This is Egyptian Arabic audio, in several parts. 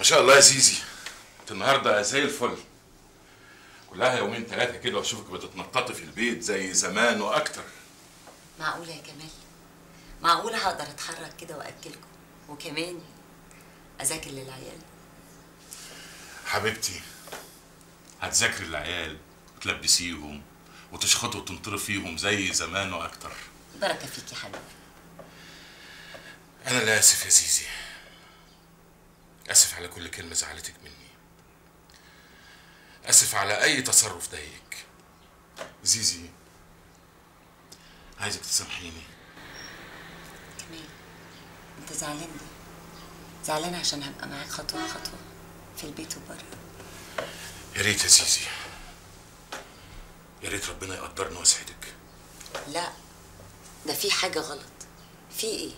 شاء الله يا زيزي انت النهارده زي الفل كلها يومين ثلاثه كده واشوفك بتتنططي في البيت زي زمان واكتر معقولة يا كمال معقولة هقدر اتحرك كده واكلكم وكمان اذاكر للعيال حبيبتي هتذاكري العيال وتلبسيهم وتشخطي وتنطري فيهم زي زمان واكتر بركة فيك يا حبيبي انا اللي اسف يا زيزي اسف على كل كلمه زعلتك مني اسف على اي تصرف ضايقك زيزي عايزك تسامحيني كمال انت زعلان ليه؟ زعلان عشان هبقى معاك خطوة خطوة في البيت وبره يا ريت يا زيزي يا ريت ربنا يقدرني ويسعدك لا ده في حاجة غلط في ايه؟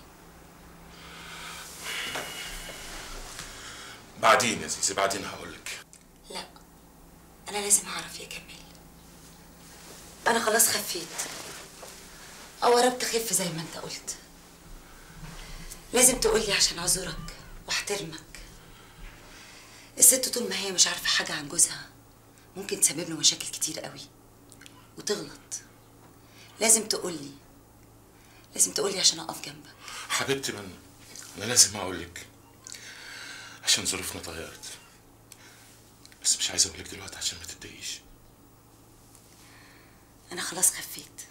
بعدين يا زيزي بعدين هقولك لا انا لازم اعرف يا كمال انا خلاص خفيت او قربت اخف زي ما انت قلت لازم تقولي عشان اعذرك واحترمك الست طول ما هي مش عارفه حاجه عن جوزها ممكن تسبب له مشاكل كتير قوي وتغلط لازم تقولي لازم تقولي عشان اقف جنبك حبيبتي منى انا لازم اقولك عشان ظروفنا اتغيرت بس مش عايز اقولك دلوقتي عشان ما تتضايقيش انا خلاص خفيت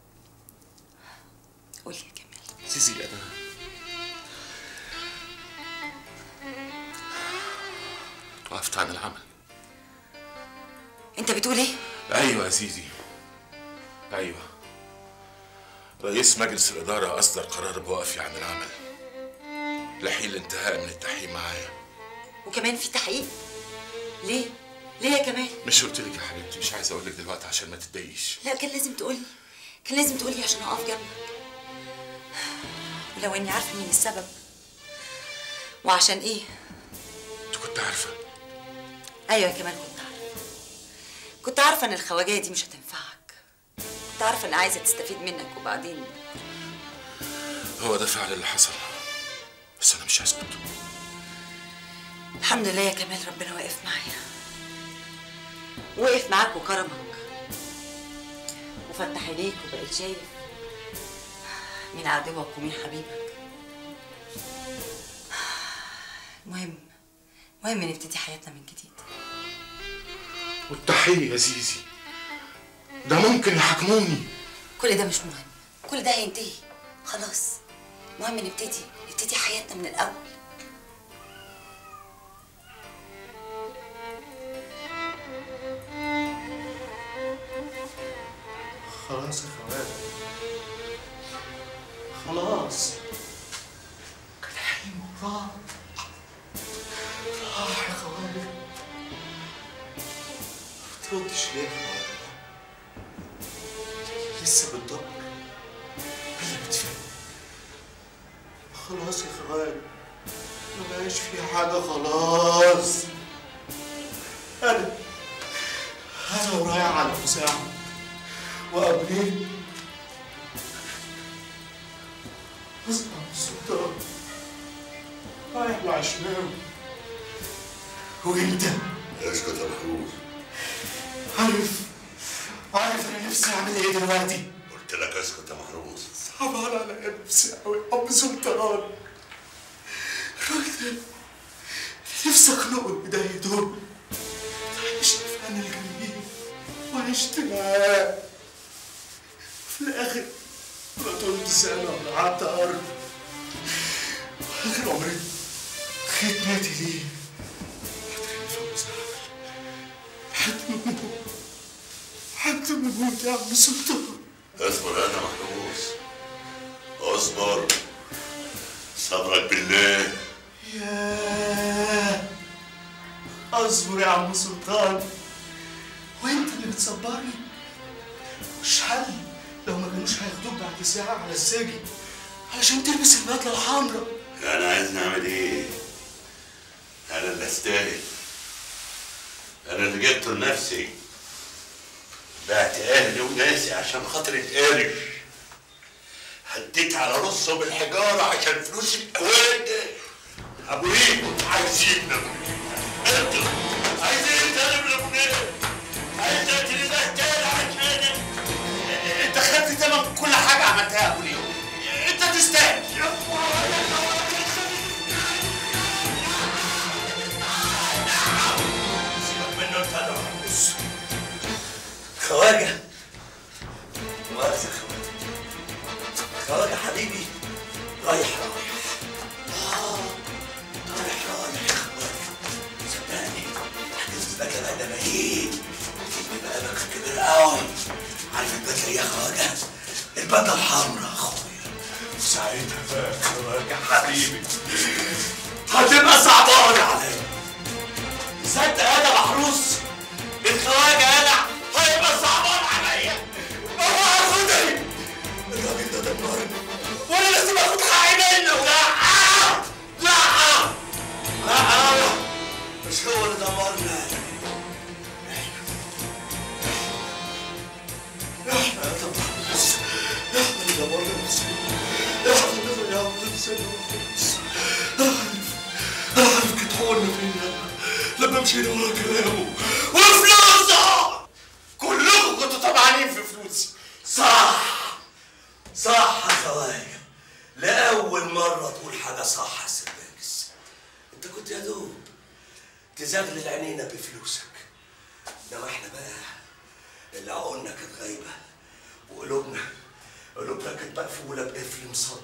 قولي يا كمال زيزي انا وقفت عن العمل انت بتقول ايه ايوه يا زيزي ايوه رئيس مجلس الاداره اصدر قرار بوقفي عن العمل لحين الانتهاء من التحقيق معايا وكمان في تحقيق ليه ليه يا كمال مش قلت لك يا حبيبتي مش عايز اقول لك دلوقتي عشان ما تتضايقيش لا كان لازم تقولي كان لازم تقولي عشان اقف جنبك ولو اني عارفه مين السبب وعشان ايه انت كنت عارفه ايوه كمان كنت عارفه كنت عارفه ان الخواجه دي مش هتنفعك كنت عارفه ان عايزه تستفيد منك وبعدين هو ده فعلا اللي حصل بس انا مش هسكت الحمد لله يا كمال ربنا واقف معايا وقف معاك وكرمك وفتح عينيك وبقيت شايف مين عدوك ومين حبيبك المهم المهم نبتدي حياتنا من جديد والتحية يا زيزي ده ممكن يحاكموني كل ده مش مهم كل ده هينتهي خلاص المهم نبتدي نبتدي حياتنا من الاول خلاص يا خوات خلاص كان حلم وراح راح يا خوات ما تردش ليه يا خوات لسه بتدور ولا بتفهم خلاص يا خوات ما بقاش في حاجة خلاص أنا أنا ورايح على مساعد وقبليه أصحى السلطان رايح لعشمان وانت اسكت يا محمود عارف عارف انا نفسي اعمل ايه دلوقتي قلت لك اسكت يا محروس صعبان على نفسي قوي ام سلطان الراجل ده نفسي اخنقه بايديا دول عشت في انا الجميل وعشت معاه في الاخر لا طولت سنه ولا قعدت ارض واخر عمري خدمتي ليه هترمي في مزعل لحد ما اموت لحد ما اموت يا عم سلطان اصبر انا محروس اصبر صبرك بالله ياه اصبر يا عم سلطان وانت اللي بتصبرني مش حل لو ما كانوش هياخدوك بعد ساعة على السجن علشان تلبس البدلة الحمراء انا عايز نعمل ايه انا اللي استاهل انا اللي جبته لنفسي بعت اهلي وناسي عشان خاطر القرش هديت على رصه بالحجاره عشان فلوس القواد ابو ايه عايزين ابو ايه انتوا عايزين تاني من ابو ايه عايز تاني ده تاني عشان انت خدت تمن كل حاجه عملتها يا ابو ليو انت تستاهل سيبك منه انت يا محروس خواجه مؤاخذة يا خواجه خواجه حبيبي رايح رايح آه رايح رايح يا خواجه صدقني هتنزل لك بقى ده مهين تجيب بقى لك كبير قوي عارف البدله يا خواجه البدله الحمراء يا اخويا ساعتها بقى خواجه حبيبي هتبقى صعبانه عليا صدق انا محروس الخواجه انا هيبقى صعبان عليا هو هاخدني الراجل ده دمرني وانا لازم اخد حقي منه لا لا لا مش هو اللي دمرنا احنا احنا يا محروس احنا اللي دمرنا نفسنا احنا اللي ضيعنا نفسنا يا محروس انا عارف انا عارف كانت حولنا فين لما مشينا ورا كلامه وفلوسه كلكم كنتوا طمعانين في فلوسي صح صح يا خواجه لأول مرة تقول حاجة صح يا سيرفاكس انت كنت يا دوب تزغلل عينينا بفلوسك انما احنا بقى اللي عقولنا كانت غايبة وقلوبنا قلوبنا كانت مقفولة بقفل مصدي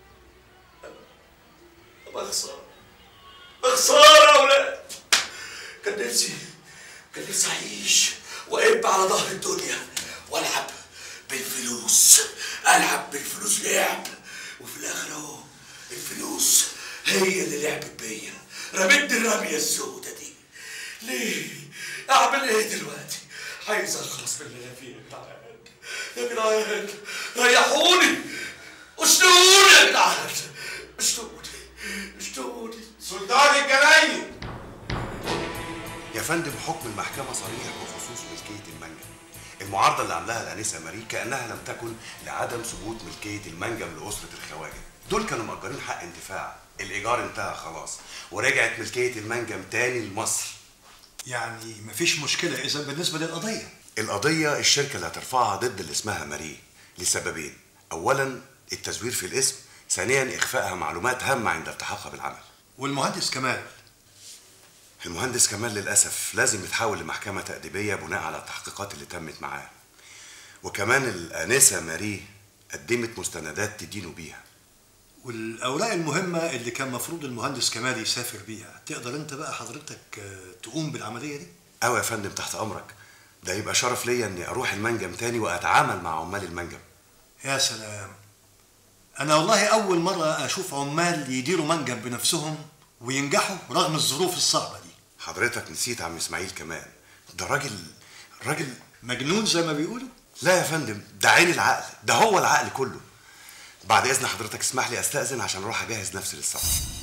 أما خسارة خسارة يا ولاد كان نفسي كان نفسي أعيش وأب على ظهر الدنيا وألعب بالفلوس ألعب بالفلوس لعب وفي الآخر أهو الفلوس هي اللي لعبت بيا رمتني الرمية السودة دي ليه؟ أعمل إيه دلوقتي؟ عايز أخلص من اللي أنا فيه يا جدعان يا جدعان ريحوني اشتروني يا جدعان اشتروني اشتروني سلطان الجناين يا فندم حكم المحكمة صريح بخصوص ملكية المنجم المعارضة اللي عاملاها الأنسة ماري كأنها لم تكن لعدم ثبوت ملكية المنجم لأسرة الخواجة دول كانوا مأجرين حق انتفاع الإيجار انتهى خلاص ورجعت ملكية المنجم تاني لمصر يعني مفيش مشكلة إذا بالنسبة للقضية القضية الشركة اللي هترفعها ضد اللي اسمها ماري لسببين أولا التزوير في الاسم ثانيا إخفائها معلومات هامة عند التحاقها بالعمل والمهندس كمال المهندس كمال للأسف لازم يتحول لمحكمة تأديبية بناء على التحقيقات اللي تمت معاه وكمان الآنسة ماري قدمت مستندات تدينه بيها والأوراق المهمة اللي كان مفروض المهندس كمال يسافر بيها تقدر أنت بقى حضرتك آه، تقوم بالعملية دي؟ أوي يا فندم تحت أمرك ده يبقى شرف ليا إني أروح المنجم تاني وأتعامل مع عمال المنجم يا سلام أنا والله أول مرة أشوف عمال يديروا منجم بنفسهم وينجحوا رغم الظروف الصعبة دي حضرتك نسيت عم إسماعيل كمان ده راجل راجل مجنون زي ما بيقولوا لا يا فندم ده عين العقل ده هو العقل كله بعد إذن حضرتك اسمح لي أستأذن عشان أروح أجهز نفسي للسفر